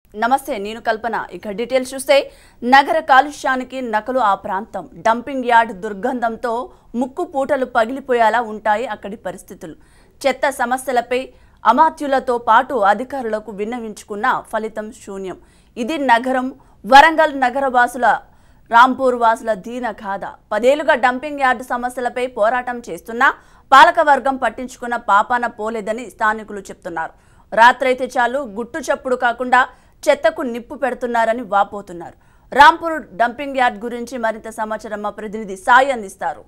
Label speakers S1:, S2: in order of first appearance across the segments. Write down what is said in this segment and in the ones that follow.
S1: నమస్తే నేను కల్పన ఇక డీటెయిల్స్ చూస్తే నగర కాలుష్యానికి నకలు ఆ ప్రాంతం డంపింగ్ యార్డ్ దుర్గంధంతో ముక్కు పూటలు పగిలిపోయేలా ఉంటాయి అక్కడి పరిస్థితులు చెత్త సమస్యలపై అమాత్యులతో పాటు అధికారులకు విన్నవించుకున్న ఫలితం శూన్యం ఇది నగరం వరంగల్ నగర వాసుల రాంపూర్ వాసుల దీన గాథ పదేళ్లుగా డంపింగ్ యార్డు సమస్యలపై పోరాటం చేస్తున్నా పాలకవర్గం పట్టించుకున్న పాపాన పోలేదని స్థానికులు చెప్తున్నారు రాత్రైతే చాలు గుట్టు చప్పుడు కాకుండా చెత్తకు నిప్పు పెడుతున్నారని వాపోతున్నారు రాంపూర్ డంపింగ్ యార్డ్ గురించి మరింత సమాచారం మా ప్రతినిధి సాయి అందిస్తారు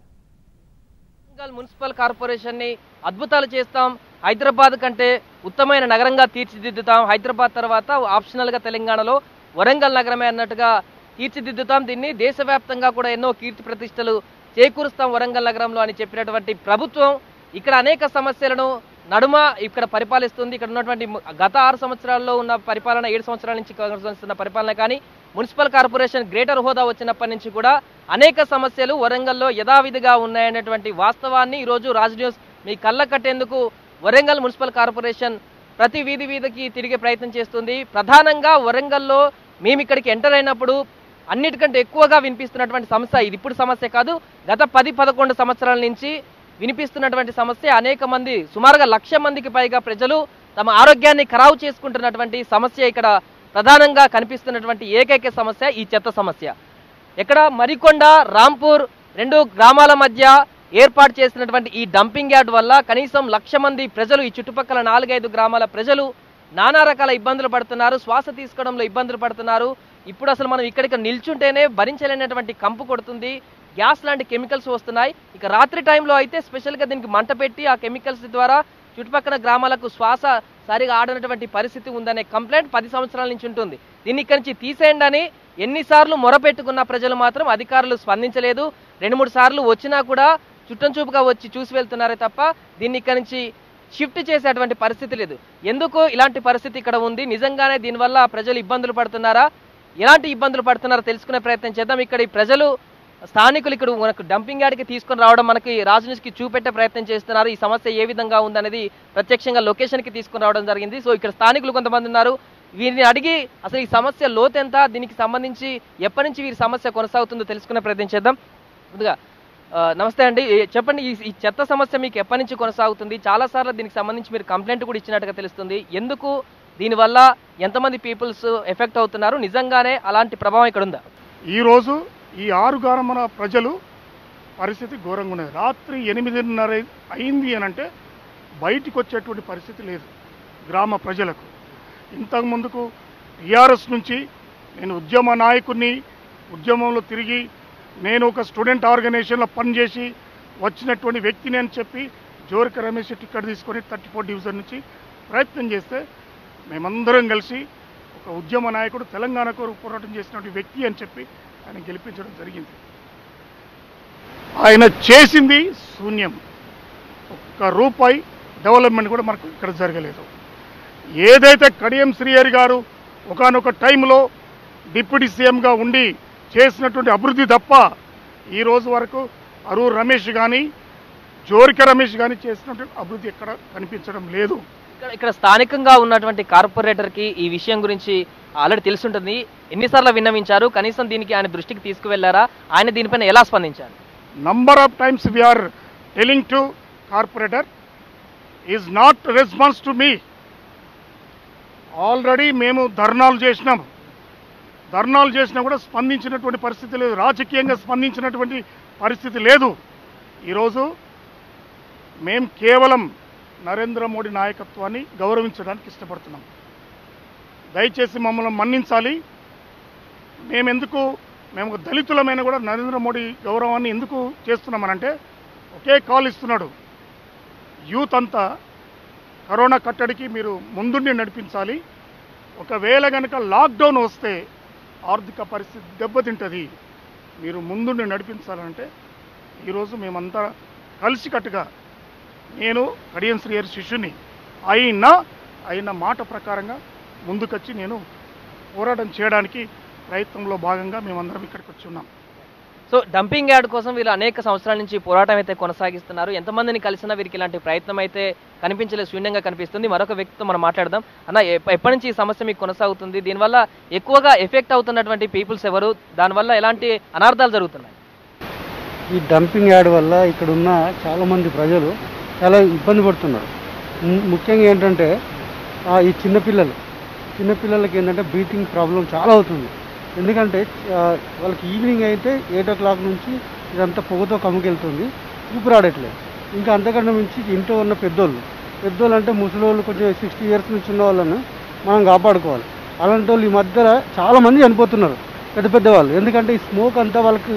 S2: వరంగల్ మున్సిపల్ కార్పొరేషన్ ని అద్భుతాలు చేస్తాం హైదరాబాద్ కంటే ఉత్తమైన నగరంగా తీర్చిదిద్దుతాం హైదరాబాద్ తర్వాత ఆప్షనల్ గా తెలంగాణలో వరంగల్ నగరమే అన్నట్టుగా తీర్చిదిద్దుతాం దీన్ని దేశవ్యాప్తంగా కూడా ఎన్నో కీర్తి ప్రతిష్టలు చేకూరుస్తాం వరంగల్ నగరంలో అని చెప్పినటువంటి ప్రభుత్వం ఇక్కడ అనేక సమస్యలను నడుమ ఇక్కడ పరిపాలిస్తుంది ఇక్కడ ఉన్నటువంటి ము- గత ఆరు సంవత్సరాల్లో ఉన్న పరిపాలన ఏడు సంవత్సరాల నుంచి కొనసాగుతున్న పరిపాలన కానీ మున్సిపల్ కార్పొరేషన్ గ్రేటర్ హోదా వచ్చినప్పటి నుంచి కూడా అనేక సమస్యలు వరంగల్లో యథావిధిగా ఉన్నాయనేటువంటి వాస్తవాన్ని ఈరోజు రాజ్ న్యూస్ మీ కళ్ళ కట్టేందుకు వరంగల్ మున్సిపల్ కార్పొరేషన్ ప్రతి వీధి వీధికి తిరిగే ప్రయత్నం చేస్తుంది ప్రధానంగా వరంగల్లో మేము ఇక్కడికి ఎంటర్ అయినప్పుడు అన్నిటికంటే ఎక్కువగా వినిపిస్తున్నటువంటి సమస్య ఇది ఇప్పుడు సమస్య కాదు గత పది పదకొండు సంవత్సరాల నుంచి వినిపిస్తున్నటువంటి సమస్య అనేక మంది సుమారుగా లక్ష మందికి పైగా ప్రజలు తమ ఆరోగ్యాన్ని ఖరావు చేసుకుంటున్నటువంటి సమస్య ఇక్కడ ప్రధానంగా కనిపిస్తున్నటువంటి ఏకైక సమస్య ఈ చెత్త సమస్య ఇక్కడ మరికొండ రాంపూర్ రెండు గ్రామాల మధ్య ఏర్పాటు చేసినటువంటి ఈ డంపింగ్ యార్డ్ వల్ల కనీసం లక్ష మంది ప్రజలు ఈ చుట్టుపక్కల నాలుగైదు గ్రామాల ప్రజలు నానా రకాల ఇబ్బందులు పడుతున్నారు శ్వాస తీసుకోవడంలో ఇబ్బందులు పడుతున్నారు ఇప్పుడు అసలు మనం ఇక్కడికి నిల్చుంటేనే భరించలేనటువంటి కంపు కొడుతుంది గ్యాస్ లాంటి కెమికల్స్ వస్తున్నాయి ఇక రాత్రి టైంలో అయితే స్పెషల్గా దీనికి మంట పెట్టి ఆ కెమికల్స్ ద్వారా చుట్టుపక్కల గ్రామాలకు శ్వాస సరిగా ఆడనటువంటి పరిస్థితి ఉందనే కంప్లైంట్ పది సంవత్సరాల నుంచి ఉంటుంది దీన్ని ఇక్కడి నుంచి తీసేయండి అని ఎన్నిసార్లు మొరపెట్టుకున్న ప్రజలు మాత్రం అధికారులు స్పందించలేదు రెండు మూడు సార్లు వచ్చినా కూడా చుట్టం చూపుగా వచ్చి చూసి వెళ్తున్నారే తప్ప దీన్ని ఇక్కడి నుంచి షిఫ్ట్ చేసేటువంటి పరిస్థితి లేదు ఎందుకు ఇలాంటి పరిస్థితి ఇక్కడ ఉంది నిజంగానే దీనివల్ల ప్రజలు ఇబ్బందులు పడుతున్నారా ఎలాంటి ఇబ్బందులు పడుతున్నారో తెలుసుకునే ప్రయత్నం చేద్దాం ఇక్కడ ఈ ప్రజలు స్థానికులు ఇక్కడ మనకు డంపింగ్ యార్డ్కి తీసుకొని రావడం మనకి రాజు న్యూస్కి చూపెట్టే ప్రయత్నం చేస్తున్నారు ఈ సమస్య ఏ విధంగా ఉందనేది ప్రత్యక్షంగా లొకేషన్కి తీసుకొని రావడం జరిగింది సో ఇక్కడ స్థానికులు కొంతమంది ఉన్నారు వీరిని అడిగి అసలు ఈ సమస్య లోతెంత దీనికి సంబంధించి ఎప్పటి నుంచి వీరి సమస్య కొనసాగుతుందో తెలుసుకునే ప్రయత్నం చేద్దాం ముందుగా ఆ, నమస్తే అండి ఏ- చెప్పండి ఈ ఈ చెత్త సమస్య మీకు ఎప్పటి నుంచి కొనసాగుతుంది చాలా సార్లు దీనికి సంబంధించి మీరు కంప్లైంట్ కూడా ఇచ్చినట్టుగా తెలుస్తుంది ఎందుకు దీనివల్ల ఎంతమంది పీపుల్స్ ఎఫెక్ట్ అవుతున్నారు నిజంగానే అలాంటి ప్రభావం ఇక్కడ ఉందా
S3: ఈరోజు ఈ ఆరు గ్రామాల ప్రజలు పరిస్థితి ఘోరంగా ఉన్నది రాత్రి ఎనిమిదిన్నర అయింది అని అంటే బయటికి వచ్చేటువంటి పరిస్థితి లేదు గ్రామ ప్రజలకు ఇంతకు ముందుకు టీఆర్ఎస్ నుంచి నేను ఉద్యమ నాయకుడిని ఉద్యమంలో తిరిగి నేను ఒక స్టూడెంట్ ఆర్గనైజేషన్లో పనిచేసి వచ్చినటువంటి వ్యక్తిని అని చెప్పి జోరిక రమేష్ టికెట్ తీసుకొని థర్టీ ఫోర్ డివిజన్ నుంచి ప్రయత్నం చేస్తే మేమందరం కలిసి ఒక ఉద్యమ నాయకుడు తెలంగాణ కొరకు పోరాటం చేసినటువంటి వ్యక్తి అని చెప్పి ఆయన గెలిపించడం జరిగింది ఆయన చేసింది శూన్యం ఒక్క రూపాయి డెవలప్మెంట్ కూడా మనకు ఇక్కడ జరగలేదు ఏదైతే కడియం శ్రీహరి గారు ఒకానొక టైంలో డిప్యూటీ సీఎంగా ఉండి చేసినటువంటి అభివృద్ధి తప్ప ఈ రోజు వరకు అరూర్ రమేష్ కానీ జోరిక రమేష్ కానీ చేసినటువంటి అభివృద్ధి ఎక్కడ కనిపించడం లేదు
S2: ఇక్కడ ఇక్కడ స్థానికంగా ఉన్నటువంటి కార్పొరేటర్కి ఈ విషయం గురించి ఆల్రెడీ తెలుసుంటుంది ఎన్నిసార్లు విన్నవించారు కనీసం దీనికి ఆయన దృష్టికి తీసుకువెళ్లారా ఆయన దీనిపైన ఎలా స్పందించారు
S3: number of times we are telling to corporator is not response to me already మేము ధర్నాలు చేసినాం ధర్నాలు చేసినా కూడా స్పందించినటువంటి పరిస్థితి లేదు రాజకీయంగా స్పందించినటువంటి పరిస్థితి లేదు ఈరోజు మేము కేవలం నరేంద్ర మోడీ నాయకత్వాన్ని గౌరవించడానికి ఇష్టపడుతున్నాం దయచేసి మమ్మల్ని మన్నించాలి మేమెందుకు మేము ఒక దళితులమైన కూడా నరేంద్ర మోడీ గౌరవాన్ని ఎందుకు చేస్తున్నామనంటే ఒకే కాల్ ఇస్తున్నాడు యూత్ అంతా కరోనా కట్టడికి మీరు ముందుండి నడిపించాలి ఒకవేళ కనుక లాక్డౌన్ వస్తే ఆర్థిక పరిస్థితి దెబ్బతింటుంది మీరు ముందుండి నడిపించాలంటే ఈరోజు మేమంతా కలిసికట్టుగా నేను కడియం శ్రీహరి శిష్యుని అయినా అయిన మాట ప్రకారంగా ముందుకొచ్చి నేను పోరాటం చేయడానికి ప్రయత్నంలో భాగంగా మేమందరం ఇక్కడికి వచ్చి ఉన్నాం
S2: సో డంపింగ్ యార్డ్ కోసం వీళ్ళు అనేక సంవత్సరాల నుంచి పోరాటం అయితే కొనసాగిస్తున్నారు ఎంతమందిని కలిసినా వీరికి ఇలాంటి ప్రయత్నం అయితే కనిపించలేదు శూన్యంగా కనిపిస్తుంది మరొక వ్యక్తితో మనం మాట్లాడదాం అన్న ఎప్ప- ఎప్పటి నుంచి ఈ సమస్య మీకు కొనసాగుతుంది దీనివల్ల ఎక్కువగా ఎఫెక్ట్ అవుతున్నటువంటి పీపుల్స్ ఎవరు దానివల్ల ఎలాంటి అనార్థాలు జరుగుతున్నాయి
S4: ఈ డంపింగ్ యార్డ్ వల్ల ఇక్కడ ఉన్న చాలామంది ప్రజలు చాలా ఇబ్బంది పడుతున్నారు ము- ముఖ్యంగా ఏంటంటే ఆ, ఈ చిన్నపిల్లలు చిన్నపిల్లలకి ఏంటంటే బ్రీతింగ్ ప్రాబ్లం చాలా అవుతుంది ఎందుకంటే ఆ, వాళ్ళకి ఈవినింగ్ అయితే ఎయిట్ ఓ క్లాక్ నుంచి ఇదంతా పొగతో కమ్ముకెళ్తుంది ఊపిరాడట్లేదు ఇంకా అంతకన్నా మించి ఇంట్లో ఉన్న పెద్దోళ్ళు పెద్దోళ్ళు అంటే ముసలోళ్ళు కొంచెం సిక్స్టీ ఇయర్స్ నుంచి ఉన్న వాళ్ళని మనం కాపాడుకోవాలి అలాంటి వాళ్ళు ఈ మధ్యలో చాలామంది చనిపోతున్నారు పెద్ద పెద్ద వాళ్ళు ఎందుకంటే ఈ స్మోక్ అంతా వాళ్ళకి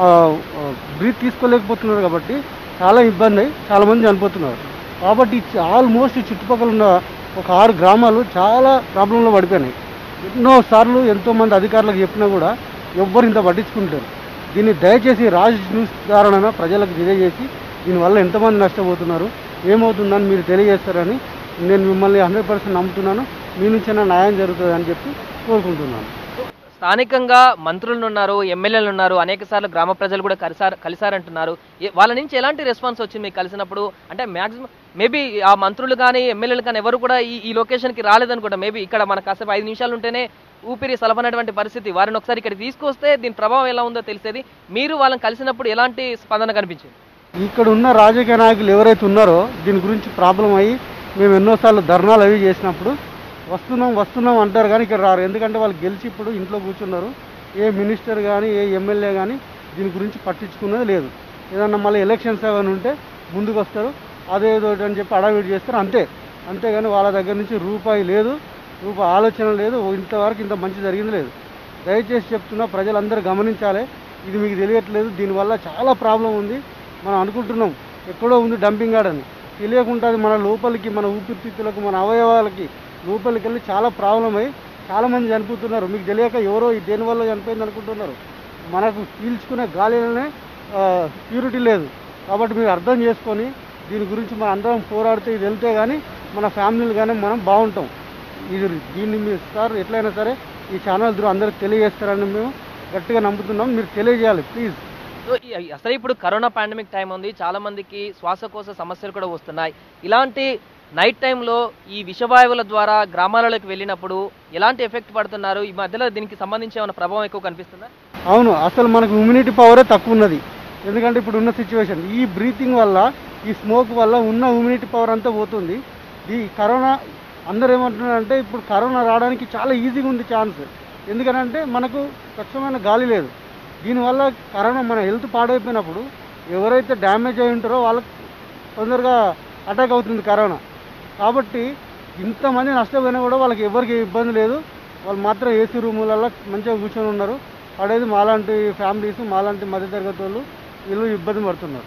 S4: బ్రీత్ తీసుకోలేకపోతున్నారు కాబట్టి చాలా ఇబ్బంది అయి చాలామంది చనిపోతున్నారు కాబట్టి ఆల్మోస్ట్ చుట్టుపక్కల ఉన్న ఒక ఆరు గ్రామాలు చాలా ప్రాబ్లంలో పడిపోయినాయి ఎన్నో సార్లు ఎంతోమంది అధికారులకు చెప్పినా కూడా ఎవ్వరు ఇంత పట్టించుకుంటారు దీన్ని దయచేసి రాజ్ న్యూస్ ద్వారా ప్రజలకు తెలియజేసి దీనివల్ల ఎంతమంది నష్టపోతున్నారు ఏమవుతుందని మీరు తెలియజేస్తారని నేను మిమ్మల్ని హండ్రెడ్ పర్సెంట్ నమ్ముతున్నాను మీ నుంచైనా న్యాయం జరుగుతుంది అని చెప్పి కోరుకుంటున్నాను
S2: స్థానికంగా మంత్రులు ఉన్నారు ఎమ్మెల్యేలు ఉన్నారు అనేక సార్లు గ్రామ ప్రజలు కూడా కలిసారు కలిసారంటున్నారు ఏ- వాళ్ళ నుంచి ఎలాంటి రెస్పాన్స్ వచ్చింది మీకు కలిసినప్పుడు అంటే మాక్సిమం మేబీ ఆ మంత్రులు కానీ ఎమ్మెల్యేలు కానీ ఎవరు కూడా ఈ ఈ లొకేషన్కి రాలేదనుకుంటా మేబీ ఇక్కడ మన కాసేపు ఐదు నిమిషాలు ఉంటేనే ఊపిరి సలపనటువంటి పరిస్థితి వారిని ఒకసారి ఇక్కడ తీసుకొస్తే దీని ప్రభావం ఎలా ఉందో తెలిసేది మీరు వాళ్ళని కలిసినప్పుడు ఎలాంటి స్పందన కనిపించింది
S4: ఇక్కడ ఉన్న రాజకీయ నాయకులు ఎవరైతే ఉన్నారో దీని గురించి ప్రాబ్లం అయ్యి మేము ఎన్నోసార్లు ధర్నాలు అవి చేసినప్పుడు వస్తున్నాం వస్తున్నాం అంటారు కానీ ఇక్కడ రారు ఎందుకంటే వాళ్ళు గెలిచి ఇప్పుడు ఇంట్లో కూర్చున్నారు ఏ మినిస్టర్ కానీ ఏ ఎమ్మెల్యే కానీ దీని గురించి పట్టించుకున్నది లేదు ఏదన్నా మళ్ళీ ఎలక్షన్స్ ఏమైనా ఉంటే ముందుకు వస్తారు అదేదో అని చెప్పి అడావిడి చేస్తారు అంతే అంతేగాని వాళ్ళ దగ్గర నుంచి రూపాయి లేదు రూపాయి ఆలోచన లేదు ఇంతవరకు ఇంత మంచి జరిగింది లేదు దయచేసి చెప్తున్నా ప్రజలందరూ గమనించాలి ఇది మీకు తెలియట్లేదు దీనివల్ల చాలా ప్రాబ్లం ఉంది మనం అనుకుంటున్నాం ఎక్కడో ఉంది డంపింగ్ యార్డ్ అని తెలియకుండా అది మన లోపలికి మన ఊపిరితిత్తులకు మన అవయవాలకి లోపలికి వెళ్ళి చాలా ప్రాబ్లం అయ్యి చాలామంది చనిపోతున్నారు మీకు తెలియక ఎవరో ఈ దేనివల్ల చనిపోయింది అనుకుంటున్నారు మనకు పీల్చుకునే గాలిలోనే ప్యూరిటీ లేదు కాబట్టి మీరు అర్థం చేసుకొని దీని గురించి మన అందరం పోరాడితే ఇది వెళ్తే కానీ మన ఫ్యామిలీలు కానీ మనం బాగుంటాం ఇది దీన్ని మీరు సార్ ఎట్లయినా సరే ఈ ఛానల్ ద్వారా అందరికి తెలియజేస్తారని మేము గట్టిగా నమ్ముతున్నాం మీరు తెలియజేయాలి ప్లీజ్
S2: సో ఈ- అసలు ఇప్పుడు కరోనా పాండమిక్ టైం ఉంది చాలా మందికి శ్వాసకోశ సమస్యలు కూడా వస్తున్నాయి ఇలాంటి నైట్ టైంలో ఈ విషవాయువుల ద్వారా గ్రామాలలోకి వెళ్ళినప్పుడు ఎలాంటి ఎఫెక్ట్ పడుతున్నారు ఈ మధ్యలో దీనికి సంబంధించి ఏమైనా ప్రభావం ఎక్కువ కనిపిస్తుందా
S4: అవును అసలు మనకు ఇమ్యూనిటీ పవరే తక్కువ ఉన్నది ఎందుకంటే ఇప్పుడు ఉన్న సిచ్యువేషన్ ఈ బ్రీతింగ్ వల్ల ఈ స్మోక్ వల్ల ఉన్న ఇమ్యూనిటీ పవర్ అంతా పోతుంది ఈ కరోనా అందరూ ఏమంటున్నారంటే ఇప్పుడు కరోనా రావడానికి చాలా ఈజీగా ఉంది ఛాన్స్ ఎందుకంటే మనకు స్వచ్ఛమైన గాలి లేదు దీనివల్ల కరోనా మన హెల్త్ పాడైపోయినప్పుడు ఎవరైతే డ్యామేజ్ అయి ఉంటారో వాళ్ళకి తొందరగా అటాక్ అవుతుంది కరోనా కాబట్టి ఇంతమంది నష్టపోయినా కూడా వాళ్ళకి ఎవరికి ఇబ్బంది లేదు వాళ్ళు మాత్రం ఏసీ రూములలో మంచిగా కూర్చొని ఉన్నారు పడేది మాలాంటి ఫ్యామిలీస్ మాలాంటి మధ్యతరగతి వాళ్ళు వీళ్ళు ఇబ్బంది పడుతున్నారు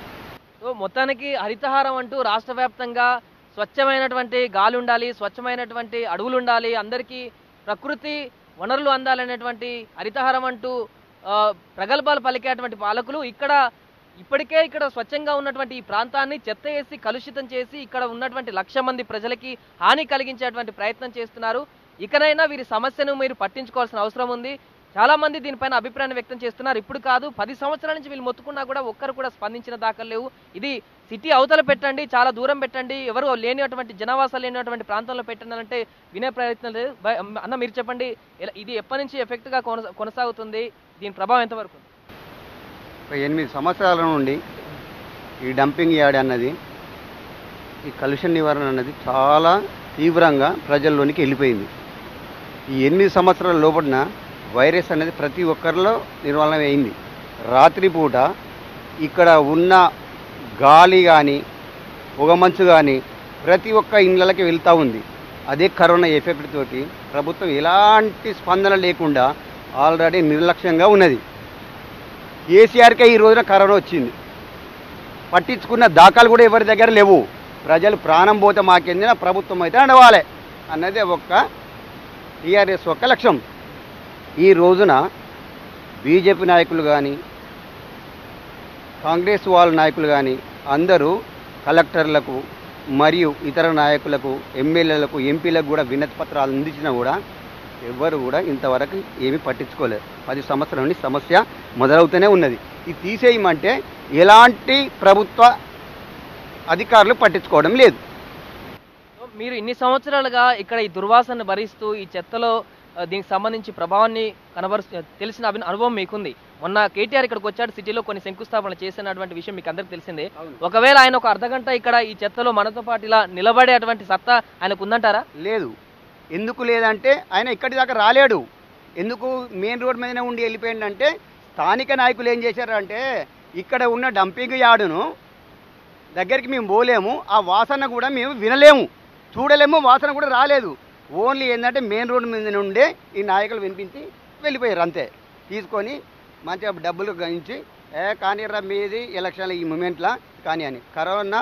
S2: సో మొత్తానికి హరితహారం అంటూ రాష్ట్ర వ్యాప్తంగా స్వచ్ఛమైనటువంటి గాలి ఉండాలి స్వచ్ఛమైనటువంటి అడవులు ఉండాలి అందరికీ ప్రకృతి వనరులు అందాలనేటువంటి హరితహారం అంటూ ఆ, ప్రగల్భాలు పలికేటువంటి పాలకులు ఇక్కడ ఇప్పటికే ఇక్కడ స్వచ్ఛంగా ఉన్నటువంటి ఈ ప్రాంతాన్ని చెత్త వేసి కలుషితం చేసి ఇక్కడ ఉన్నటువంటి లక్ష మంది ప్రజలకి హాని కలిగించేటువంటి ప్రయత్నం చేస్తున్నారు ఇకనైనా వీరి సమస్యను మీరు పట్టించుకోవాల్సిన అవసరం ఉంది చాలా మంది దీనిపైన అభిప్రాయాన్ని వ్యక్తం చేస్తున్నారు ఇప్పుడు కాదు పది సంవత్సరాల నుంచి వీళ్ళు మొత్తుకున్నా కూడా ఒక్కరు కూడా స్పందించిన దాఖలు లేవు ఇది సిటీ అవతల పెట్టండి చాలా దూరం పెట్టండి ఎవరు లేనిటువంటి జనావాసాలు లేనటువంటి ప్రాంతంలో పెట్టండి అంటే వినే ప్రయత్నం లేదు బై- అన్న మీరు చెప్పండి ఎలా- ఇది ఎప్పటి నుంచి ఎఫెక్ట్గా కొనసా కొనసాగుతుంది దీని ప్రభావం ఎంతవరకు ఉంది?
S5: ఒక ఎనిమిది సంవత్సరాల నుండి ఈ డంపింగ్ యార్డ్ అన్నది ఈ కలుషణ నివారణ అన్నది చాలా తీవ్రంగా ప్రజల్లోనికి వెళ్ళిపోయింది ఈ ఎనిమిది సంవత్సరాల లోపల వైరస్ అనేది ప్రతి ఒక్కరిలో నిర్వహణ అయింది రాత్రిపూట ఇక్కడ ఉన్న గాలి కానీ పొగమంచు కానీ ప్రతి ఒక్క ఇళ్ళకి వెళ్తూ ఉంది అదే కరోనా ఎఫెక్ట్ తోటి ప్రభుత్వం ఎలాంటి స్పందన లేకుండా ఆల్రెడీ నిర్లక్ష్యంగా ఉన్నది కేసీఆర్కే ఈ రోజున కరోనా వచ్చింది పట్టించుకున్న దాఖలు కూడా ఎవరి దగ్గర లేవు ప్రజలు ప్రాణం పోతే మాకెందిన ప్రభుత్వం అయితే నడవాలి అన్నది ఒక్క టీఆర్ఎస్ ఒక్క లక్ష్యం ఈ రోజున బీజేపీ నాయకులు కానీ కాంగ్రెస్ వాళ్ళ నాయకులు కానీ అందరూ కలెక్టర్లకు మరియు ఇతర నాయకులకు ఎమ్మెల్యేలకు ఎంపీలకు కూడా వినతి పత్రాలు అందించినా కూడా ఎవ్వరు కూడా ఇంతవరకు ఏమీ పట్టించుకోలేదు పది సంవత్సరాల నుండి సమస్య మొదలవుతూనే ఉన్నది ఇది తీసేయమంటే ఎలాంటి ప్రభుత్వ అధికారులు పట్టించుకోవడం లేదు
S2: సో మీరు ఇన్ని సంవత్సరాలుగా ఇక్కడ ఈ దుర్వాసనను భరిస్తూ ఈ చెత్తలో ఆ, దీనికి సంబంధించి ప్రభావాన్ని కనబరు తెలిసిన అభి- అనుభవం మీకుంది మొన్న కేటీఆర్ ఇక్కడికి వచ్చాడు సిటీలో కొన్ని శంకుస్థాపనలు చేసినటువంటి విషయం మీకు అందరికి తెలిసిందే ఒకవేళ ఆయన ఒక అర్ధగంట ఇక్కడ ఈ చెత్తలో మనతో పాటు ఇలా నిలబడేటువంటి సత్తా ఆయనకు ఉందంటారా
S5: లేదు ఎందుకు లేదంటే ఆయన ఇక్కడి దాకా రాలేడు ఎందుకు మెయిన్ రోడ్ మీదనే ఉండి వెళ్ళిపోయిందంటే స్థానిక నాయకులు ఏం చేశారంటే ఇక్కడ ఉన్న డంపింగ్ యార్డును దగ్గరికి మేము పోలేము ఆ వాసన కూడా మేము వినలేము చూడలేము వాసన కూడా రాలేదు ఓన్లీ ఏంటంటే మెయిన్ రోడ్ మీద నుండే ఈ నాయకులు వినిపించి వెళ్ళిపోయారు అంతే తీసుకొని మంచిగా డబ్బులు గణించి ఏ కానీరా మీది ఎలక్షన్ల ఈ మూమెంట్లో కానీ అని కరోనా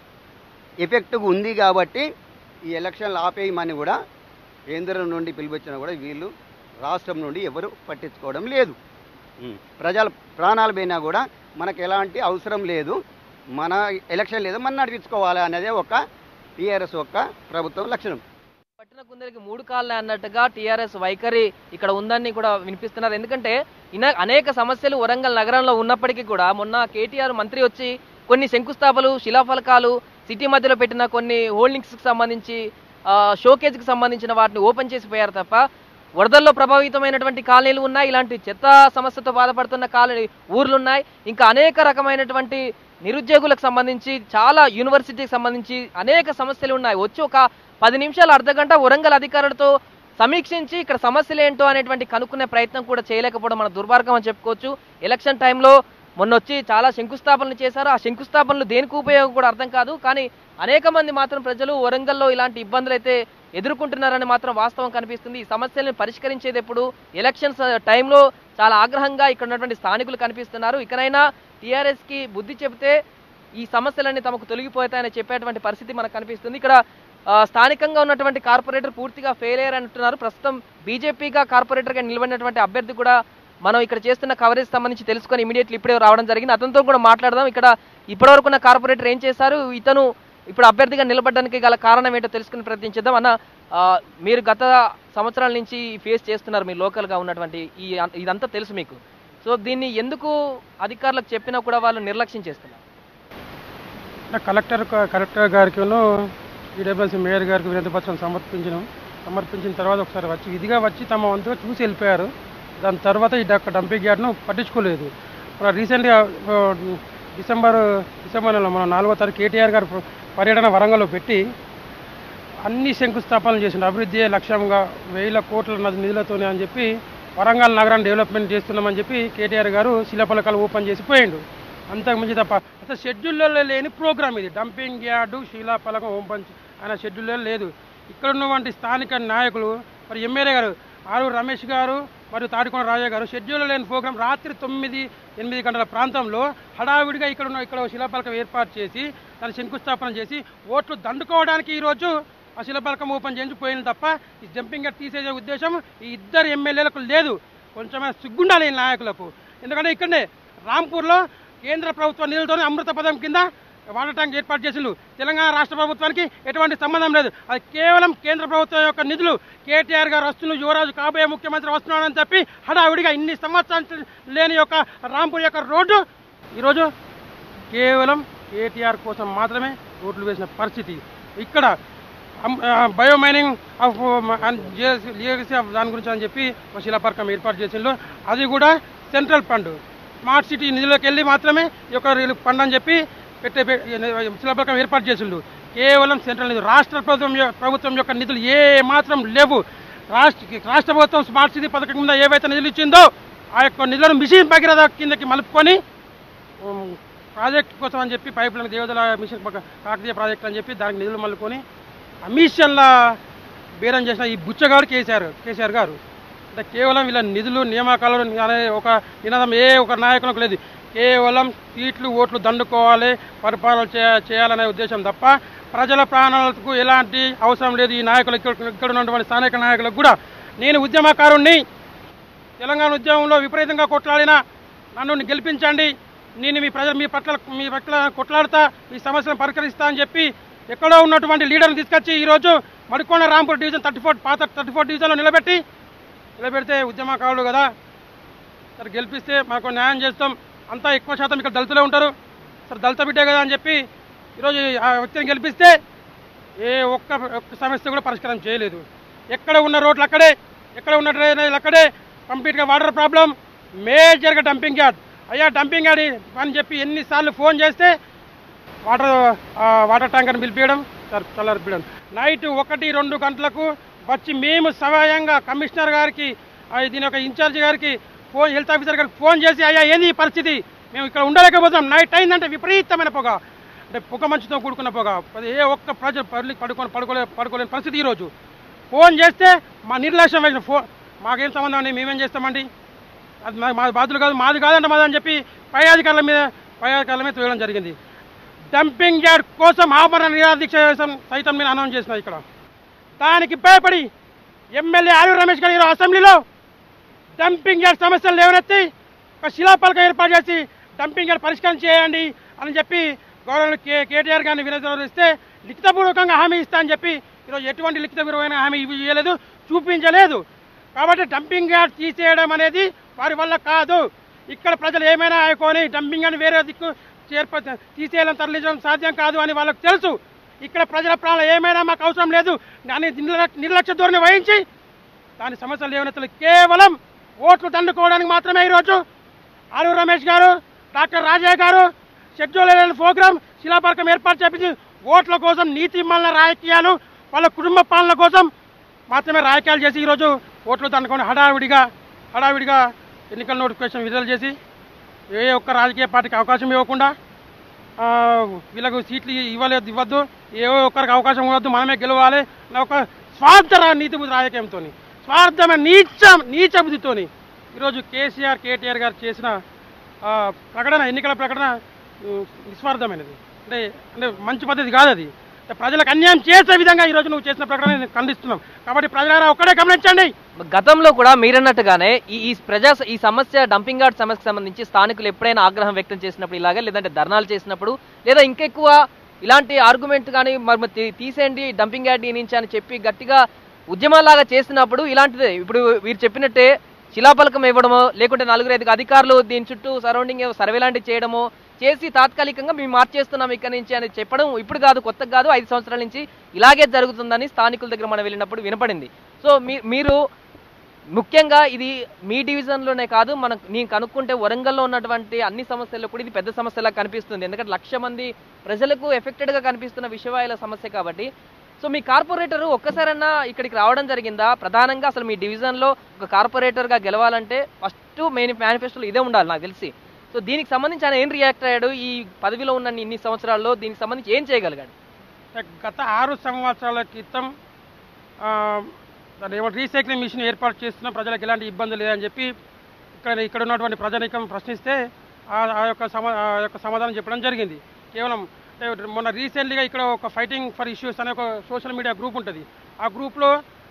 S5: ఎఫెక్ట్గా ఉంది కాబట్టి ఈ ఎలక్షన్లు ఆపేయమని కూడా కేంద్రం నుండి పిలిపించినా కూడా వీళ్ళు రాష్ట్రం నుండి ఎవరు పట్టించుకోవడం లేదు ఉం. ప్రజల ప్రాణాలు పోయినా కూడా మనకు ఎలాంటి అవసరం లేదు మన ఎలక్షన్ లేదు మనం నడిపించుకోవాలి అనేదే ఒక టీఆర్ఎస్ యొక్క ప్రభుత్వం లక్షణం
S2: పట్టిన కుందరికి మూడు కాళ్ళే అన్నట్టుగా టీఆర్ఎస్ వైఖరి ఇక్కడ ఉందని కూడా వినిపిస్తున్నారు ఎందుకంటే ఇన అనేక సమస్యలు వరంగల్ నగరంలో ఉన్నప్పటికీ కూడా మొన్న కేటీఆర్ మంత్రి వచ్చి కొన్ని శంకుస్థాపనలు శిలాఫలకాలు సిటీ మధ్యలో పెట్టిన కొన్ని హోల్డింగ్స్కి సంబంధించి షోకేజ్కి సంబంధించిన వాటిని ఓపెన్ చేసి పోయారు తప్ప వరదల్లో ప్రభావితమైనటువంటి కాలనీలు ఉన్నాయి ఇలాంటి చెత్త సమస్యతో బాధపడుతున్న కాలనీ ఊర్లు ఉన్నాయి ఇంకా అనేక రకమైనటువంటి నిరుద్యోగులకు సంబంధించి చాలా యూనివర్సిటీకి సంబంధించి అనేక సమస్యలు ఉన్నాయి వచ్చి ఒక పది నిమిషాలు అర్ధ గంట వరంగల్ అధికారులతో సమీక్షించి ఇక్కడ సమస్యలు ఏంటో అనేటువంటి కనుక్కునే ప్రయత్నం కూడా చేయలేకపోవడం మన దుర్మార్గం అని చెప్పుకోవచ్చు ఎలక్షన్ టైంలో మొన్న వచ్చి చాలా శంకుస్థాపనలు చేశారు ఆ శంకుస్థాపనలు దేనికి ఉపయోగం కూడా అర్థం కాదు కానీ అనేక మంది మాత్రం ప్రజలు వరంగల్లో ఇలాంటి ఇబ్బందులు అయితే ఎదుర్కొంటున్నారని మాత్రం వాస్తవం కనిపిస్తుంది ఈ సమస్యలను పరిష్కరించేది ఎప్పుడు ఎలక్షన్స్ టైంలో చాలా ఆగ్రహంగా ఇక్కడ ఉన్నటువంటి స్థానికులు కనిపిస్తున్నారు ఇకనైనా టీఆర్ఎస్ కి బుద్ధి చెబితే ఈ సమస్యలన్నీ తమకు తొలగిపోతాయని చెప్పేటువంటి పరిస్థితి మనకు కనిపిస్తుంది ఇక్కడ ఆ, స్థానికంగా ఉన్నటువంటి కార్పొరేటర్ పూర్తిగా ఫెయిల్ అయ్యారు అంటున్నారు ప్రస్తుతం బీజేపీగా కార్పొరేటర్గా నిలబడినటువంటి అభ్యర్థి కూడా మనం ఇక్కడ చేస్తున్న కవరేజ్ సంబంధించి తెలుసుకొని ఇమీడియట్లీ ఇప్పుడే రావడం జరిగింది అతనితో కూడా మాట్లాడదాం ఇక్కడ ఇప్పటివరకు ఉన్న కార్పొరేటర్ ఏం చేశారు ఇతను ఇప్పుడు అభ్యర్థిగా నిలబడడానికి గల కారణం ఏంటో తెలుసుకుని ప్రయత్నించేద్దాం అన్న ఆ, మీరు గత సంవత్సరాల నుంచి ఫేస్ చేస్తున్నారు మీరు లోకల్గా ఉన్నటువంటి ఈ ఇదంతా తెలుసు మీకు సో దీన్ని ఎందుకు అధికారులకు చెప్పినా కూడా వాళ్ళు నిర్లక్ష్యం చేస్తున్నారు
S6: నా కలెక్టర్ కలెక్టర్ గారికిను ఈడబ్ల్యూసీ మేయర్ గారికి వినతిపత్రం సమర్పించినాం సమర్పించిన తర్వాత ఒకసారి వచ్చి ఇదిగా వచ్చి తమ వంతుగా చూసి వెళ్ళిపోయారు దాని తర్వాత ఈ డాక్టర్ డంపింగ్ యార్డ్ను పట్టించుకోలేదు మన రీసెంట్గా ఆ, డిసెంబర్ డిసెంబర్ నెలలో మన నాలుగో తారీఖు కేటీఆర్ గారు పర్యటన వరంగల్లో పెట్టి అన్ని శంకుస్థాపనలు చేసిండు అభివృద్ధి లక్ష్యంగా వేల కోట్ల నది నిధులతోనే అని చెప్పి వరంగల్ నగరాన్ని డెవలప్మెంట్ చేస్తున్నామని చెప్పి కేటీఆర్ గారు శిలాఫలకాలు ఓపెన్ చేసి పోయిండు అంతకు మించి తప్ప అసలు షెడ్యూల్లో లేని ప్రోగ్రామ్ ఇది డంపింగ్ యార్డు శిలాఫలకం ఓపెన్ చే- అనే షెడ్యూల్లో లేదు ఇక్కడ ఉన్నటువంటి స్థానిక నాయకులు మరి ఎమ్మెల్యే గారు ఆరు రమేష్ గారు మరియు తాడికొండ రాజా గారు షెడ్యూల్లో లేని ప్రోగ్రాం రాత్రి తొమ్మిది ఎనిమిది గంటల ప్రాంతంలో హడావిడిగా ఇక్కడ ఉన్న ఇక్కడ శిలాఫలకం ఏర్పాటు చేసి దాన్ని శంకుస్థాపన చేసి ఓట్లు దండుకోవడానికి ఈరోజు ఆ శిలాఫలకం ఓపెన్ చేయించి పోయింది తప్ప ఈ జంపింగ్ గట్ తీసేసే ఉద్దేశం ఈ ఇద్దరు ఎమ్మెల్యేలకు లేదు కొంచెమే సిగ్గుండాలి ఈ నాయకులకు ఎందుకంటే ఇక్కడనే రాంపూర్లో కేంద్ర ప్రభుత్వ నిధులతో అమృత పథకం కింద వాటర్ ట్యాంక్ ఏర్పాటు చేసిండు తెలంగాణ రాష్ట్ర ప్రభుత్వానికి ఎటువంటి సంబంధం లేదు అది కేవలం కేంద్ర ప్రభుత్వం యొక్క నిధులు కేటీఆర్ గారు వస్తున్న యువరాజు కాబోయే ముఖ్యమంత్రి వస్తున్నాడని చెప్పి హడావిడిగా ఇన్ని సంవత్సరాలు లేని యొక్క రాంపూర్ యొక్క రోడ్డు ఈరోజు కేవలం కేటీఆర్ కోసం మాత్రమే రోడ్లు వేసిన పరిస్థితి ఇక్కడ bio mining of legacy of దాని గురించి అని చెప్పి ఒక శిలాపర్కం ఏర్పాటు చేసిండ్రు అది కూడా సెంట్రల్ ఫండ్ స్మార్ట్ సిటీ నిధులకు వెళ్ళి మాత్రమే ఈ యొక్క రిలీఫ్ ఫండ్ అని చెప్పి పెట్టే పె- శిలాపర్కం ఏర్పాటు చేసిండు కేవలం సెంట్రల్ నిధులు రాష్ట్ర ప్రభుత్వం యొ- ప్రభుత్వం యొక్క నిధులు ఏ మాత్రం లేవు రాష్ట్ర రాష్ట్ర ప్రభుత్వం స్మార్ట్ సిటీ పథకం కింద ఏవైతే నిధులు ఇచ్చిందో ఆ యొక్క నిధులను మిషన్ భగీరథ కిందకి మలుపుకొని ఉమ్, ప్రాజెక్ట్ కోసం అని చెప్పి పైప్ లైన్ దేవదల మిషన్ పక్క- కాకతీయ ప్రాజెక్ట్ అని చెప్పి దానికి నిధులు మలుకొని కమిషన్ల బేరం చేసిన ఈ బుచ్చగాడు కేసీఆర్ కేసీఆర్ గారు అంటే కేవలం వీళ్ళ నిధులు నియామకాలు అనే ఒక నినాదం ఏ ఒక నాయకులకు లేదు కేవలం సీట్లు ఓట్లు దండుకోవాలి పరిపాలన చే చేయాలనే ఉద్దేశం తప్ప ప్రజల ప్రాణాలకు ఎలాంటి అవసరం లేదు ఈ నాయకులు ఇక్కడ ఇక్కడ ఉన్నటువంటి స్థానిక నాయకులకు కూడా నేను ఉద్యమకారుణ్ణి తెలంగాణ ఉద్యమంలో విపరీతంగా కొట్లాడిన నన్ను గెలిపించండి నేను మీ ప్రజలు మీ పట్ల మీ పట్ల కొట్లాడతా మీ సమస్యలను పరిష్కరిస్తా అని చెప్పి ఎక్కడో ఉన్నటువంటి లీడర్ని తీసుకొచ్చి ఈరోజు Madikonda Rampur division thirty four పాత థర్టీ ఫోర్ డివిజన్లో నిలబెట్టి నిలబెడితే ఉద్యమకారులు కదా సరే గెలిపిస్తే మాకు న్యాయం చేస్తాం అంతా ఎక్కువ శాతం ఇక్కడ దళితులే ఉంటారు సరే దళిత బిడ్డే కదా అని చెప్పి ఈరోజు ఆ వ్యక్తిని గెలిపిస్తే ఏ ఒక్క ఒక్క సమస్య కూడా పరిష్కారం చేయలేదు ఎక్కడ ఉన్న రోడ్లు అక్కడే ఎక్కడ ఉన్న డ్రైనేజీలు అక్కడే కంప్లీట్గా వాటర్ ప్రాబ్లం మేజర్గా డంపింగ్ యార్డ్ అయ్యా డంపింగ్ యార్డ్ అని చెప్పి ఎన్నిసార్లు ఫోన్ చేస్తే వాటర్ ఆ, వాటర్ ట్యాంకర్ని పిలిపించడం సార్ చల్లారిపించడం నైట్ ఒకటి రెండు గంటలకు వచ్చి మేము సమయంగా కమిషనర్ గారికి ఆ, దీని యొక్క ఇన్ఛార్జ్ గారికి ఫోన్ హెల్త్ ఆఫీసర్ గారికి ఫోన్ చేసి అయ్యా ఏంది ఈ పరిస్థితి మేము ఇక్కడ ఉండలేకపోతున్నాం నైట్ అయిందంటే విపరీతమైన పొగ అంటే పొగ మంచుతో కూడుకున్న పొగ అది ఏ ఒక్క ప్రజలు పబ్లిక్ పడుకొని పడుకోలే పడుకోలేని పరిస్థితి ఈరోజు ఫోన్ చేస్తే మా నిర్లక్ష్యం వేసిన ఫోన్ మాకేం సంబంధం అండి మేమేం చేస్తామండి అది మా మా బాధ్యులు కాదు మాది కాదంట మాది అని చెప్పి పై అధికారుల మీద పై అధికారుల మీద తోయడం జరిగింది డంపింగ్ యార్డ్ కోసం ఆమరణ నిరాదీక్ష చేసాం సైతం నేను అనౌన్స్ చేసిన ఇక్కడ దానికి భయపడి ఎమ్మెల్యే ఆరు రమేష్ గారు ఈరోజు అసెంబ్లీలో డంపింగ్ యార్డ్ సమస్యలు లేవనెత్తి ఒక శిలాపలకం ఏర్పాటు చేసి డంపింగ్ యార్డ్ పరిష్కారం చేయండి అని చెప్పి గౌరవ కే కేటీఆర్ గారిని వినతిస్తే లిఖితపూర్వకంగా హామీ ఇస్తా అని చెప్పి ఈరోజు ఎటువంటి లిఖితపూర్వకమైన హామీ ఇవ్వ- ఇవ్వలేదు చూపించలేదు కాబట్టి డంపింగ్ యార్డ్ తీసేయడం అనేది వారి వల్ల కాదు ఇక్కడ ప్రజలు ఏమైనా ఆయుకొని డంపింగ్ అని వేరే దిక్కు చేర్ప తీసేయడం తరలించడం సాధ్యం కాదు అని వాళ్ళకు తెలుసు ఇక్కడ ప్రజల ప్రాణాలు ఏమైనా మాకు అవసరం లేదు అని నిర్లక్ష్య నిర్లక్ష్య ధోరణి వహించి దాని సమస్యలు లేవనెత్తలు కేవలం ఓట్లు దండుకోవడానికి మాత్రమే ఈరోజు ఆరు రమేష్ గారు డాక్టర్ రాజయ్య గారు షెడ్యూల్ ప్రోగ్రామ్ శిలాపరకం ఏర్పాటు చేపించి ఓట్ల కోసం నీతి మల్ల రాజకీయాలు వాళ్ళ కుటుంబ పాలన కోసం మాత్రమే రాజకీయాలు చేసి ఈరోజు ఓట్లు దండుకొని హడావిడిగా హడావిడిగా ఎన్నికల నోటిఫికేషన్ విడుదల చేసి ఏ ఒక్క రాజకీయ పార్టీకి అవకాశం ఇవ్వకుండా ఆ, వీళ్ళకు సీట్లు ఇవ్వలేదు ఇవ్వద్దు ఏ ఒక్కరికి అవకాశం ఇవ్వద్దు మనమే గెలవాలి అన్న ఒక స్వార్థ రా- నీతి బుద్ధి రాజకీయంతో స్వార్థమైన నీచ నీచ బుద్ధితోని ఈరోజు కేసీఆర్ కేటీఆర్ గారు చేసిన ఆ, ప్రకటన ఎన్నికల ప్రకటన ఉ, నిస్వార్థమైనది అంటే అంటే మంచి పద్ధతి కాదు అది అంటే ప్రజలకు అన్యాయం చేసే విధంగా ఈరోజు నువ్వు చేసిన ప్రకటన నేను ఖండిస్తున్నాం కాబట్టి ప్రజలారా ఒక్కడే గమనించండి
S2: గతంలో కూడా మీరన్నట్టుగానే ఈ ఈ ప్రజా ఈ సమస్య డంపింగ్ యార్డ్ సమస్యకు సంబంధించి స్థానికులు ఎప్పుడైనా ఆగ్రహం వ్యక్తం చేసినప్పుడు ఇలాగే లేదంటే ధర్నాలు చేసినప్పుడు లేదా ఇంకెక్కువ ఇలాంటి ఆర్గ్యుమెంట్ కానీ మరి మరి తీ- తీసేయండి డంపింగ్ యార్డ్ ఈ నుంచి అని చెప్పి గట్టిగా ఉద్యమాలాగా చేసినప్పుడు ఇలాంటిదే ఇప్పుడు వీరు చెప్పినట్టే శిలాఫలకం ఇవ్వడమో లేకుంటే నలుగురు ఐదుగురు అధికారులు దీని చుట్టూ సరౌండింగ్ సర్వే లాంటివి చేయడమో చేసి తాత్కాలికంగా మేము మార్చేస్తున్నాం ఇక్కడ నుంచి అని చెప్పడం ఇప్పుడు కాదు కొత్తగా కాదు ఐదు సంవత్సరాల నుంచి ఇలాగే జరుగుతుందని స్థానికుల దగ్గర మనం వెళ్ళినప్పుడు వినపడింది సో మీ మీరు ముఖ్యంగా ఇది మీ డివిజన్లోనే కాదు మనం నేను కనుక్కుంటే వరంగల్లో ఉన్నటువంటి అన్ని సమస్యల్లో కూడా ఇది పెద్ద సమస్యలా కనిపిస్తుంది ఎందుకంటే లక్ష మంది ప్రజలకు ఎఫెక్టెడ్గా కనిపిస్తున్న విషవాయుల సమస్య కాబట్టి సో మీ కార్పొరేటర్ ఒక్కసారైనా ఇక్కడికి రావడం జరిగిందా ప్రధానంగా అసలు మీ డివిజన్లో ఒక కార్పొరేటర్గా గెలవాలంటే ఫస్ట్ మెయిన్ మేనిఫెస్టోలో ఇదే ఉండాలి నాకు తెలిసి సో దీనికి సంబంధించి ఆయన ఏం రియాక్ట్ అయ్యాడు ఈ పదవిలో ఉన్న ఇన్ని సంవత్సరాల్లో దీనికి సంబంధించి ఏం చేయగలిగాడు
S6: గత ఆరు సంవత్సరాల క్రితం ఆ, దాన్ని ఏమో రీసైక్లింగ్ మిషన్ ఏర్పాటు చేస్తున్న ప్రజలకు ఎలాంటి ఇబ్బంది లేదని చెప్పి ఇక్కడ ఇక్కడ ఉన్నటువంటి ప్రజానీకం ప్రశ్నిస్తే ఆ ఆ యొక్క సమా ఆ యొక్క సమాధానం చెప్పడం జరిగింది కేవలం అంటే మొన్న రీసెంట్లీగా ఇక్కడ ఒక ఫైటింగ్ ఫర్ ఇష్యూస్ అనే ఒక సోషల్ మీడియా గ్రూప్ ఉంటుంది ఆ గ్రూప్లో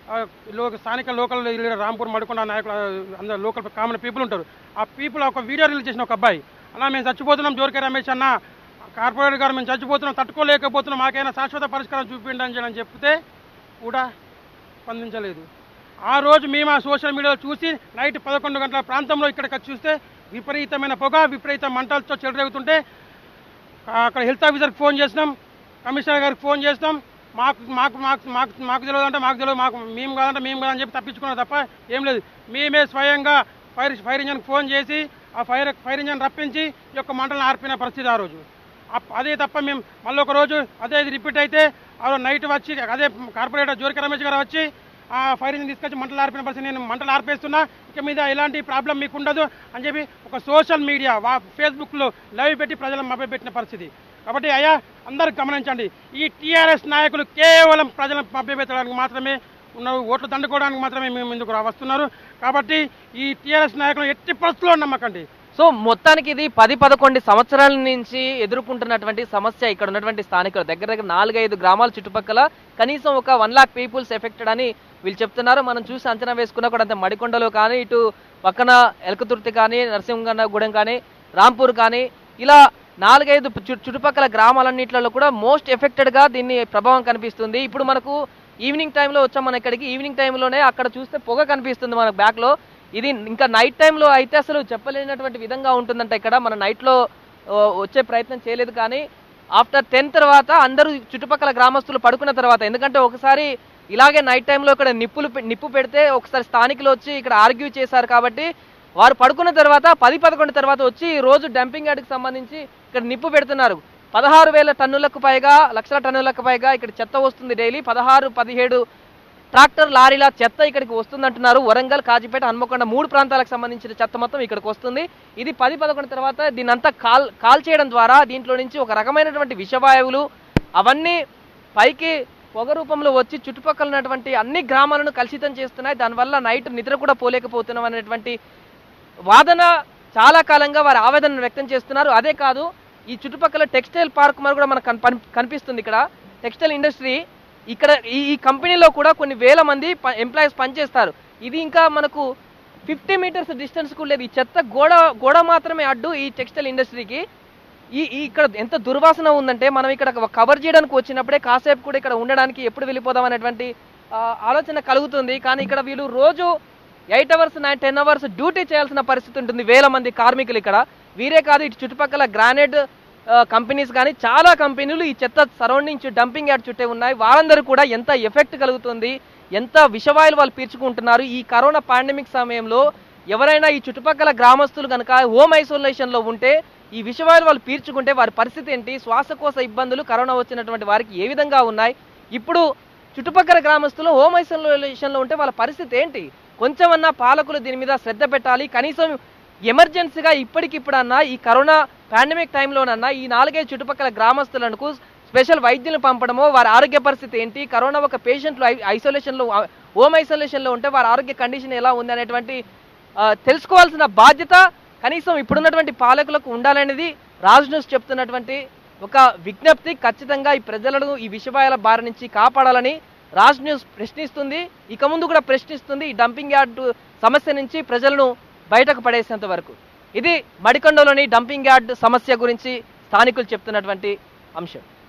S6: లో స్థానిక లోకల్ లీడర్ రాంపూర్ మడుకొండ నాయకులు ఆ, అందరు లోకల్ కామన్ పీపుల్ ఉంటారు ఆ పీపుల్ ఒక వీడియో రిలీజ్ చేసిన ఒక అబ్బాయి అలా మేము చచ్చిపోతున్నాం జోరికే రమేష్ అన్న కార్పొరేటర్ గారు మేము చచ్చిపోతున్నాం తట్టుకోలేకపోతున్నాం మాకైనా శాశ్వత పరిష్కారం చూపించండి అని చెప్తే కూడా స్పందించలేదు ఆ రోజు మేము ఆ సోషల్ మీడియాలో చూసి నైట్ పదకొండు గంటల ప్రాంతంలో ఇక్కడికి వచ్చి చూస్తే విపరీతమైన పొగ విపరీత మంటలతో చెలరేగుతుంటే ఆ- అక్కడ హెల్త్ ఆఫీసర్కి ఫోన్ చేసినాం కమిషనర్ గారికి ఫోన్ చేసినాం మాకు మాకు మాకు మాకు మాకు తెలియదు అంటే మాకు తెలియదు మాకు మేము కాదంటే మేము కాదని చెప్పి తప్పించుకున్నాం తప్ప ఏం లేదు మేమే స్వయంగా ఫైర్ ఫైర్ ఇంజన్కి ఫోన్ చేసి ఆ ఫైర్ ఫైర్ ఇంజన్ రప్పించి ఈ యొక్క మంటలను ఆర్పిన పరిస్థితి ఆ రోజు అప్- అదే తప్ప మేము మళ్ళీ ఒక రోజు అదే ఇది రిపీట్ అయితే ఆ రోజు నైట్ వచ్చి అదే కార్పొరేటర్ జోరిక రమేష్ గారు వచ్చి ఆ ఫైర్ ఇంజిన్ తీసుకొచ్చి మంటలు ఆర్పిన పరిస్థితి నేను మంటలు ఆర్పేస్తున్నా ఇక మీద ఎలాంటి ప్రాబ్లం మీకు ఉండదు అని చెప్పి ఒక సోషల్ మీడియా వా ఫేస్బుక్లో లైవ్ పెట్టి ప్రజలను మభ్యపెట్టిన పరిస్థితి కాబట్టి అయ్యా అందరూ గమనించండి ఈ టీఆర్ఎస్ నాయకులు కేవలం ప్రజలను మభ్యపెట్టడానికి మాత్రమే ఉన్నారు ఓట్లు దండుకోవడానికి మాత్రమే మేము ముందుకు రా- వస్తున్నారు కాబట్టి ఈ టీఆర్ఎస్ నాయకులు ఎట్టి పరిస్థితుల్లో నమ్మకండి
S2: సో మొత్తానికి ఇది పది పదకొండు సంవత్సరాల నుంచి ఎదుర్కొంటున్నటువంటి సమస్య ఇక్కడ ఉన్నటువంటి స్థానికులు దగ్గర దగ్గర నాలుగైదు గ్రామాల చుట్టుపక్కల కనీసం ఒక వన్ లాక్ పీపుల్స్ ఎఫెక్టెడ్ అని వీళ్ళు చెప్తున్నారు మనం చూసి అంచనా వేసుకున్నా కూడా అంతే మడికొండలో కానీ ఇటు పక్కన ఎలకతుర్తి కానీ నరసింహగూడెం కానీ రాంపూర్ కానీ ఇలా నాలుగైదు చు- చుట్టుపక్కల గ్రామాలన్నింటిలో కూడా మోస్ట్ ఎఫెక్టెడ్గా దీన్ని ప్రభావం కనిపిస్తుంది ఇప్పుడు మనకు ఈవినింగ్ టైంలో వచ్చాం మన ఇక్కడికి ఈవినింగ్ టైంలోనే అక్కడ చూస్తే పొగ కనిపిస్తుంది మన బ్యాక్లో ఇది ఇంకా నైట్ టైంలో అయితే అసలు చెప్పలేనటువంటి విధంగా ఉంటుందంట ఇక్కడ మన నైట్లో వచ్చే ప్రయత్నం చేయలేదు కానీ ఆఫ్టర్ టెన్ తర్వాత అందరూ చుట్టుపక్కల గ్రామస్తులు పడుకున్న తర్వాత ఎందుకంటే ఒకసారి ఇలాగే నైట్ టైంలో ఇక్కడ నిప్పులు పె- నిప్పు పెడితే ఒకసారి స్థానికులు వచ్చి ఇక్కడ ఆర్గ్యూ చేశారు కాబట్టి వారు పడుకున్న తర్వాత పది పదకొండు తర్వాత వచ్చి ఈ రోజు డంపింగ్ యార్డ్కి సంబంధించి ఇక్కడ నిప్పు పెడుతున్నారు పదహారు వేల టన్నులకు పైగా లక్షల టన్నులకు పైగా ఇక్కడ చెత్త వస్తుంది డైలీ పదహారు పదిహేడు ట్రాక్టర్ లారీల చెత్త ఇక్కడికి వస్తుందంటున్నారు వరంగల్ కాజీపేట హన్మకొండ మూడు ప్రాంతాలకు సంబంధించిన చెత్త మొత్తం ఇక్కడికి వస్తుంది ఇది పది పదకొండు తర్వాత దీని అంతా కాల్ కాల్ చేయడం ద్వారా దీంట్లో నుంచి ఒక రకమైనటువంటి విషవాయువులు అవన్నీ పైకి పొగ రూపంలో వచ్చి చుట్టుపక్కల ఉన్నటువంటి అన్ని గ్రామాలను కలుషితం చేస్తున్నాయి దానివల్ల నైట్ నిద్ర కూడా పోలేకపోతున్నాం అనేటువంటి వాదన చాలా కాలంగా వారి ఆవేదన వ్యక్తం చేస్తున్నారు అదే కాదు ఈ చుట్టుపక్కల టెక్స్టైల్ పార్క్ మరి కూడా మనకు కన్- పన్- కనిపిస్తుంది ఇక్కడ టెక్స్టైల్ ఇండస్ట్రీ ఇక్కడ ఈ ఈ కంపెనీలో కూడా కొన్ని వేల మంది ఎంప్లాయీస్ పనిచేస్తారు ఇది ఇంకా మనకు ఫిఫ్టీ మీటర్స్ డిస్టెన్స్ కూడా లేదు ఈ చెత్త గోడ గోడ మాత్రమే అడ్డు ఈ టెక్స్టైల్ ఇండస్ట్రీకి ఈ ఈ ఇక్కడ ఎంత దుర్వాసన ఉందంటే మనం ఇక్కడ కవర్ చేయడానికి వచ్చినప్పుడే కాసేపు కూడా ఇక్కడ ఉండడానికి ఎప్పుడు వెళ్ళిపోదాం అనేటువంటి ఆ, ఆలోచన కలుగుతుంది కానీ ఇక్కడ వీళ్ళు రోజు eight hours nine ten hours duty చేయాల్సిన పరిస్థితి ఉంటుంది వేల మంది కార్మికులు ఇక్కడ వీరే కాదు ఇటు చుట్టుపక్కల గ్రానైట్ కంపెనీస్ కానీ చాలా కంపెనీలు ఈ చెత్త సరౌండింగ్స్ డంపింగ్ యార్డ్ చుట్టే ఉన్నాయి వాళ్ళందరూ కూడా ఎంత ఎఫెక్ట్ కలుగుతుంది ఎంత విషవాయులు వాళ్ళు పీల్చుకుంటున్నారు ఈ కరోనా పాండమిక్ సమయంలో ఎవరైనా ఈ చుట్టుపక్కల గ్రామస్తులు కనుక హోమ్ ఐసోలేషన్లో ఉంటే ఈ విషవాయులు వాళ్ళు పీల్చుకుంటే వారి పరిస్థితి ఏంటి శ్వాసకోశ ఇబ్బందులు కరోనా వచ్చినటువంటి వారికి ఏ విధంగా ఉన్నాయి ఇప్పుడు చుట్టుపక్కల గ్రామస్తులు హోమ్ ఐసోలేషన్లో ఉంటే వాళ్ళ పరిస్థితి ఏంటి కొంచెమన్నా పాలకులు దీని మీద శ్రద్ధ పెట్టాలి కనీసం ఎమర్జెన్సీగా ఇప్పటికిప్పుడన్నా ఈ కరోనా పాండమిక్ టైంలోనన్నా ఈ నాలుగైదు చుట్టుపక్కల గ్రామస్తులకు స్పెషల్ వైద్యులు పంపడమో వారి ఆరోగ్య పరిస్థితి ఏంటి కరోనా ఒక పేషెంట్లు ఐసోలేషన్లో హోమ్ ఐసోలేషన్లో ఉంటే వారి ఆరోగ్య కండిషన్ ఎలా ఉంది అనేటువంటి ఆ, తెలుసుకోవాల్సిన బాధ్యత కనీసం ఇప్పుడున్నటువంటి పాలకులకు ఉండాలనేది రాజ్ న్యూస్ చెప్తున్నటువంటి ఒక విజ్ఞప్తి ఖచ్చితంగా ఈ ప్రజలను ఈ విషవాయాల బారి నుంచి కాపాడాలని రాజ్ న్యూస్ ప్రశ్నిస్తుంది ఇక ముందు కూడా ప్రశ్నిస్తుంది ఈ డంపింగ్ యార్డ్ సమస్య నుంచి ప్రజలను బయటకు పడేసేంత వరకు ఇది మడికొండలోని డంపింగ్ యార్డ్ సమస్య గురించి స్థానికులు చెప్తున్నటువంటి అంశం